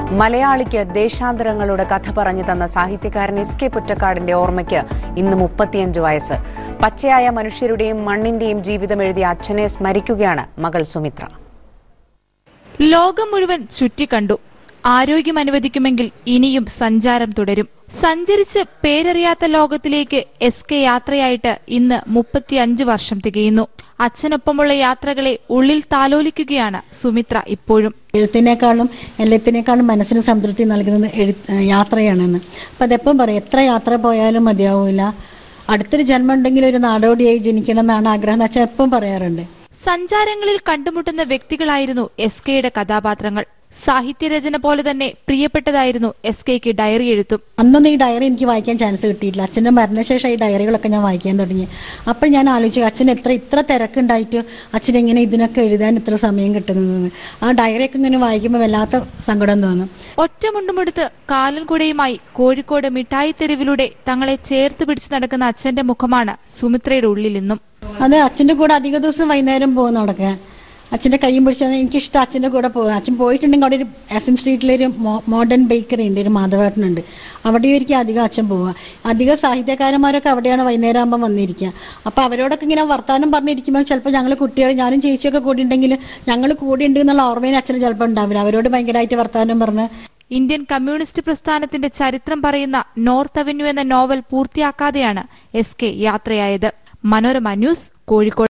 മലയാളിക്ക് ദേശാന്തരങ്ങളുടെ കഥ പറഞ്ഞു തന്ന സാഹിത്യകാരൻ എസ് കെ പൊറ്റക്കാടിന്റെ ഓർമ്മയ്ക്ക് ഇന്ന് മുപ്പത്തിയഞ്ച് വയസ്സ് പച്ചയായ മനുഷ്യരുടെയും മണ്ണിന്റെയും ജീവിതം എഴുതിയ അച്ഛനെ സ്മരിക്കുകയാണ് മകൾ സുമിത്ര ലോകം മുഴുവൻ ചുറ്റിക്കണ്ടു ആരോഗ്യം അനുവദിക്കുമെങ്കിൽ ഇനിയും സഞ്ചാരം തുടരും സഞ്ചരിച്ച് പേരറിയാത്ത ലോകത്തിലേക്ക് എസ് കെ യാത്രയായിട്ട് ഇന്ന് മുപ്പത്തിയഞ്ച് വർഷം തികയുന്നു അച്ഛനൊപ്പമുള്ള യാത്രകളെ ഉള്ളിൽ താലോലിക്കുകയാണ് സുമിത്ര ഇപ്പോഴും എഴുത്തിനേക്കാളും എല്ലാത്തിനേക്കാളും മനസ്സിന് സംതൃപ്തി നൽകുന്നത് എഴു യാത്രയാണെന്ന് അപ്പം അതെപ്പം പറയും എത്ര യാത്ര പോയാലും മതിയാവില്ല അടുത്തൊരു ജന്മം ഉണ്ടെങ്കിൽ ഒരു നാടോടിയായി ജനിക്കണം എന്നാണ് ആഗ്രഹം എന്ന് അച്ഛൻ എപ്പം പറയാറുണ്ട് സഞ്ചാരങ്ങളിൽ കണ്ടുമുട്ടുന്ന വ്യക്തികളായിരുന്നു എസ് കെയുടെ കഥാപാത്രങ്ങൾ സാഹിത്യരചന പോലെ തന്നെ പ്രിയപ്പെട്ടതായിരുന്നു എസ് കെക്ക് ഡയറി എഴുത്തും അന്നൊന്നും ഈ ഡയറി എനിക്ക് വായിക്കാൻ ചാൻസ് കിട്ടിയിട്ടില്ല അച്ഛൻ്റെ മരണശേഷം ഈ ഡയറികളൊക്കെ ഞാൻ വായിക്കാൻ തുടങ്ങി അപ്പോൾ ഞാൻ ആലോചിച്ചു അച്ഛൻ എത്ര ഇത്ര തിരക്കുണ്ടായിട്ട് അച്ഛൻ എങ്ങനെ ഇതിനൊക്കെ എഴുതാൻ ഇത്ര സമയം കിട്ടുന്നതെന്ന് ആ ഡയറിയൊക്കെ ഇങ്ങനെ വായിക്കുമ്പോൾ വല്ലാത്ത സങ്കടം തോന്നും ഒറ്റമുണ്ടുമെടുത്ത് കാലൻകുടയുമായി കോഴിക്കോട് മിഠായി തെരുവിലൂടെ തങ്ങളെ ചേർത്ത് പിടിച്ചു നടക്കുന്ന അച്ഛന്റെ മുഖമാണ് സുമിത്രയുടെ ഉള്ളിൽ ഇന്നും അത് അച്ഛൻ്റെ കൂടെ അധിക ദിവസം വൈകുന്നേരം പോകും നടക്കാൻ അച്ഛൻ്റെ കൈയും പിടിച്ചാൽ എനിക്കിഷ്ടം അച്ഛൻ്റെ കൂടെ പോകുക അച്ഛൻ പോയിട്ടുണ്ടെങ്കിൽ അവിടെ ഒരു എസ് എം സ്ട്രീറ്റിലൊരു മോ- മോഡേൺ ബേക്കറി ഉണ്ട് ഒരു മാധവേട്ടനുണ്ട് അവിടെ ഒരിക്കലും അധികം അച്ഛൻ പോവുക അധികം സാഹിത്യകാരന്മാരൊക്കെ അവിടെയാണ് വൈകുന്നേരം ആകുമ്പോൾ വന്നിരിക്കുക അപ്പോൾ അവരോടൊക്കെ ഇങ്ങനെ വർത്താനം പറഞ്ഞിരിക്കുമ്പോൾ ചിലപ്പോൾ ഞങ്ങൾ കുട്ടികൾ ഞാനും ചേച്ചിയൊക്കെ കൂടി ഉണ്ടെങ്കിൽ ഞങ്ങൾ കൂടി ഉണ്ട് എന്നുള്ള ഓർമ്മയിൽ അച്ഛന് ചിലപ്പോൾ ഉണ്ടാവില്ല അവരോട് ഭയങ്കരമായിട്ട് വർത്താനം പറഞ്ഞ് ഇന്ത്യൻ കമ്മ്യൂണിസ്റ്റ് പ്രസ്ഥാനത്തിന്റെ ചരിത്രം പറയുന്ന നോർത്ത് അവന്യൂ എന്ന നോവൽ പൂർത്തിയാക്കാതെയാണ് എസ് കെ യാത്രയായത് മനോരമ ന്യൂസ് കോഴിക്കോട്